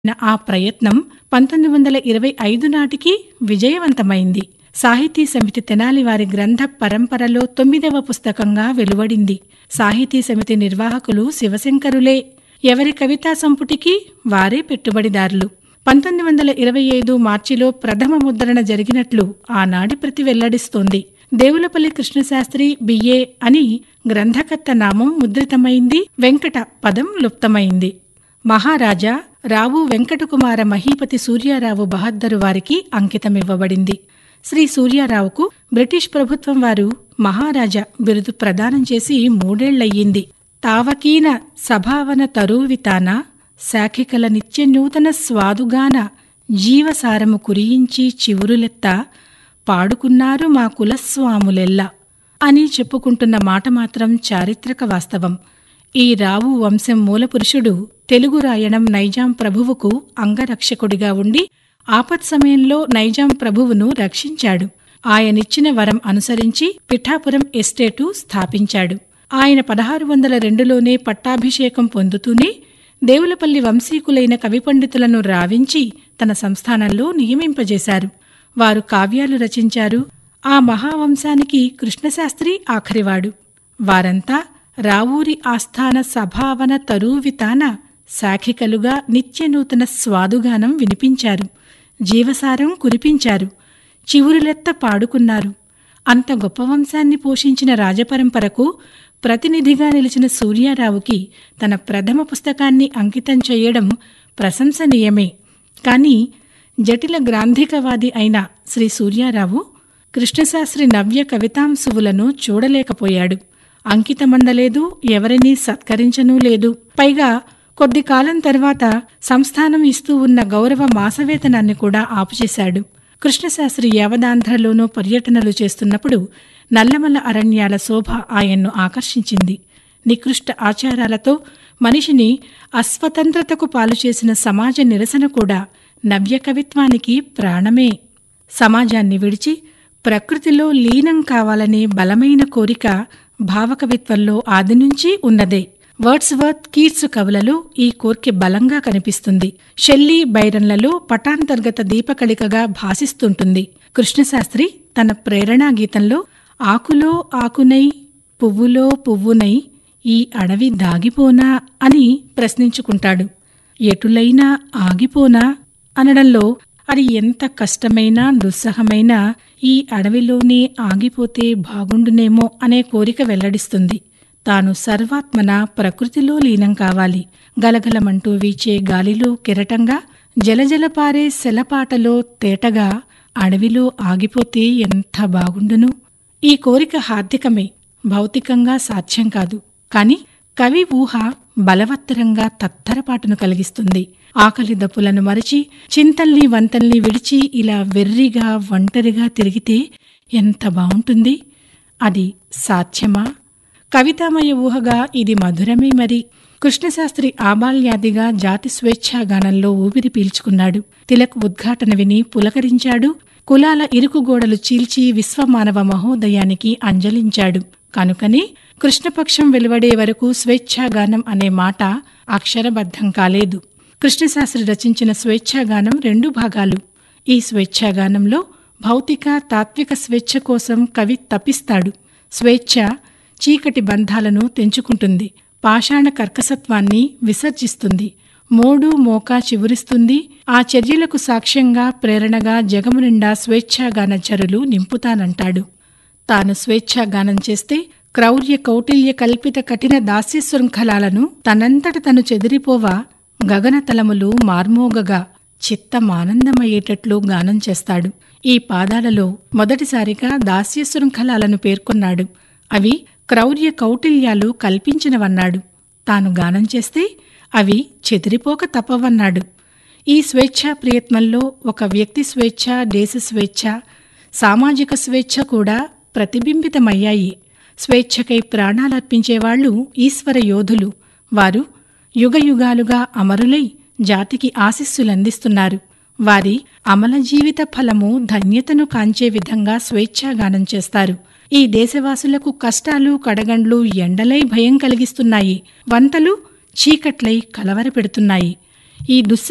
ఆ ప్రయత్నం పంతొమ్మిది వందల ఇరవై ఐదు నాటికి విజయవంతమైంది సాహితీ సమితి తెనాలి వారి గ్రంథ పరంపరలో తొమ్మిదవ పుస్తకంగా వెలువడింది సాహితీ సమితి నిర్వాహకులు శివశంకరులే ఎవరి కవితా సంపుటికి వారే పెట్టుబడిదారులు పంతొమ్మిది వందల ఇరవై ఐదు మార్చిలో ప్రథమ ముద్రణ జరిగినట్లు ఆనాడి ప్రతి వెల్లడిస్తోంది దేవులపల్లి కృష్ణశాస్త్రి బిఏ అని గ్రంథకర్త నామం ముద్రితమైంది వెంకట పదం లుప్తమైంది మహారాజా రావు వెంకటకుమార మహీపతి సూర్యారావు బహద్దరు వారికి అంకితమివ్వబడింది శ్రీ సూర్యారావుకు బ్రిటిష్ ప్రభుత్వం వారు మహారాజా బిరుదు ప్రదానం చేసి మూడేళ్లయ్యింది తావకీన సభావన తరూవితాన శాఖికల నిత్య నూతన స్వాదుగాన జీవసారము కురియించి చివురులెత్త పాడుకున్నారు మా కులస్వాములెల్లా అని చెప్పుకుంటున్న మాట మాత్రం చారిత్రక వాస్తవం ఈ రావు వంశం మూలపురుషుడు తెలుగు రాయణం నైజాం ప్రభువుకు అంగరక్షకుడిగా ఉండి ఆపత్ సమయంలో నైజాం ప్రభువును రక్షించాడు ఆయనిచ్చిన వరం అనుసరించి పిఠాపురం ఎస్టేటు స్థాపించాడు ఆయన పదహారు వందల రెండులోనే పట్టాభిషేకం పొందుతూనే దేవులపల్లి వంశీకులైన కవి పండితులను రావించి తన సంస్థానంలో నియమింపజేశారు వారు కావ్యాలు రచించారు ఆ మహావంశానికి కృష్ణశాస్త్రి ఆఖరివాడు వారంతా రావూరి ఆస్థాన సభావన తరూవితాన శాఖికలుగా నిత్యనూతన స్వాదుగానం వినిపించారు జీవసారం కురిపించారు చివురులెత్త పాడుకున్నారు అంత గొప్ప వంశాన్ని పోషించిన రాజపరంపరకు ప్రతినిధిగా నిలిచిన సూర్యారావుకి తన ప్రథమ పుస్తకాన్ని అంకితం చేయడం ప్రశంసనీయమే కాని జటిల గ్రాంధికవాది అయిన శ్రీ సూర్యారావు కృష్ణశాస్త్రి నవ్య కవితాంశువులను చూడలేకపోయాడు అంకితమందలేదు ఎవరినీ సత్కరించనూ లేదు పైగా కొద్ది కాలం తర్వాత సంస్థానం ఇస్తూ ఉన్న గౌరవ మాసవేతనాన్ని కూడా ఆపుచేశాడు కృష్ణశాస్త్రి యావదాంధ్రలోనూ పర్యటనలు చేస్తున్నప్పుడు నల్లమల్ల అరణ్యాల శోభ ఆయన్ను ఆకర్షించింది నికృష్ట ఆచారాలతో మనిషిని అస్వతంత్రతకు పాలు చేసిన సమాజ నిరసన కూడా నవ్య కవిత్వానికి ప్రాణమే సమాజాన్ని విడిచి ప్రకృతిలో లీనం కావాలనే బలమైన కోరిక భావకవిత్వంలో ఆది నుంచి ఉన్నదే వర్డ్స్వర్త్ కీట్స్ కవులలో ఈ కోర్కె బలంగా కనిపిస్తుంది షెల్లీ బైరన్లలో పటాంతర్గత దీపకళికగా భాసిస్తుంటుంది కృష్ణశాస్త్రి తన ప్రేరణా గీతంలో ఆకులో ఆకునై పువ్వులో పువ్వునై ఈ అడవి దాగిపోనా అని ప్రశ్నించుకుంటాడు ఎటులైనా ఆగిపోనా అనడంలో అది ఎంత కష్టమైనా దుస్సహమైనా ఈ అడవిలోనే ఆగిపోతే బాగుండునేమో అనే కోరిక వెల్లడిస్తుంది తాను సర్వాత్మన ప్రకృతిలో లీనం కావాలి గలగలమంటూ వీచే గాలిలో కెరటంగా జలజల పారే సెలపాటలో తేటగా అడవిలో ఆగిపోతే ఎంత బాగుండును ఈ కోరిక హార్దికమే భౌతికంగా సాధ్యం కాదు కాని కవి ఊహ బలవత్తరంగా తత్తరపాటును కలిగిస్తుంది ఆకలి దప్పులను మరచి చింతల్ని వంతల్ని విడిచి ఇలా వెర్రిగా ఒంటరిగా తిరిగితే ఎంత బావుంటుంది అది సాధ్యమా కవితామయ ఊహగా ఇది మధురమే మరి కృష్ణశాస్త్రి ఆబాల్యాదిగా జాతి స్వేచ్ఛాగానంలో ఊపిరి పీల్చుకున్నాడు తిలక్ ఉద్ఘాటన విని పులకరించాడు కులాల ఇరుకుగోడలు చీల్చి విశ్వమానవ మహోదయానికి అంజలించాడు కనుకనే కృష్ణపక్షం వెలువడే వరకు స్వేచ్ఛాగానం అనే మాట అక్షరబద్ధం కాలేదు కృష్ణశాస్త్రి రచించిన స్వేచ్ఛాగానం రెండు భాగాలు ఈ స్వేచ్ఛాగానంలో భౌతిక తాత్విక స్వేచ్ఛ కోసం కవి తపిస్తాడు స్వేచ్ఛ చీకటి బంధాలను తెంచుకుంటుంది పాషాణ కర్కసత్వాన్ని విసర్జిస్తుంది మోడు మోకా చివురిస్తుంది ఆ చర్యలకు సాక్ష్యంగా ప్రేరణగా జగము నిండా స్వేచ్ఛాగాన చరులు నింపుతానంటాడు తాను స్వేచ్ఛాగానం చేస్తే క్రౌర్య కౌటిల్య కల్పిత కఠిన దాస్య శృంఖలాలను తనంతట తను చెదిరిపోవా గగనతలములు మార్మోగగా చిత్తమానందమయ్యేటట్లు గానం చేస్తాడు ఈ పాదాలలో మొదటిసారిగా దాస్య శృంఖలాలను పేర్కొన్నాడు అవి క్రౌర్య కౌటిల్యాలు కల్పించినవన్నాడు తాను గానం చేస్తే అవి చెదిరిపోక తప్పవన్నాడు ఈ స్వేచ్ఛా ప్రయత్నంలో ఒక వ్యక్తి స్వేచ్ఛ దేశ స్వేచ్ఛ సామాజిక స్వేచ్ఛ కూడా ప్రతిబింబితమయ్యాయి స్వేచ్ఛకై ప్రాణాలర్పించేవాళ్లు ఈశ్వర యోధులు వారు యుగయుగాలుగా అమరులై జాతికి ఆశీస్సులందిస్తున్నారు వారి అమల జీవిత ఫలము ధన్యతను కాంచే విధంగా స్వేచ్ఛాగానం చేస్తారు ఈ దేశవాసులకు కష్టాలు కడగండ్లు ఎండలై భయం కలిగిస్తున్నాయి వంతలు చీకట్లై కలవరపెడుతున్నాయి ఈ దుస్స